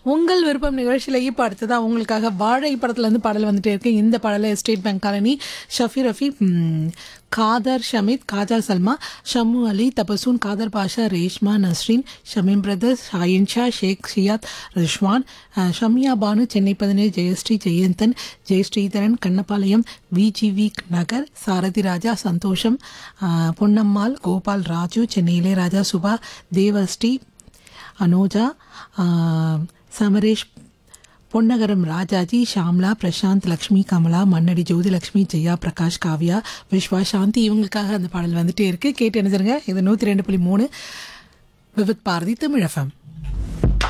உங்கள் விருப்பம் நிகழ்ச்சியில் இப்போ அடுத்ததாக உங்களுக்காக வாழை படத்துலேருந்து பாடல் வந்துட்டே இருக்கு இந்த பாடலை state bank colony Shafi Rafi ம், காதர் ஷமீத் காஜா சல்மா ஷம்மு அலி தபசூன் காதர் பாஷா ரேஷ்மா நஸ்ரீன் ஷமீம் பிரதர்ஸ் ஷாயின் ஷா ஷேக் ஷியாத் ரிஷ்வான் அஹ், ஷமியா பானு சென்னை பதினேழு ஜெயஸ்ரீ ஜெயந்தன் ஜெயஸ்ரீதரன் கண்ணபாளையம் விஜிவி நகர் சாரதி ராஜா சந்தோஷம் அஹ், பொன்னம்மாள் கோபால் ராஜு சென்னை இளையராஜா சுபா தேவஸ்ரீ அனோஜா ஆஹ், சமரேஷ் பொன்னகரம் ராஜாஜி ஷாம்லா பிரசாந்த் லக்ஷ்மி கமலா மன்னடி ஜோதி லக்ஷ்மி ஜெயா பிரகாஷ் காவ்யா விஸ்வா சாந்தி இவங்களுக்காக அந்த பாடல் வந்துட்டே இருக்கு கேட்டு நினைச்சிருங்க இது நூற்றி ரெண்டு புள்ளி மூணு விவித் பாரதி தமிழ் எஃப்எம்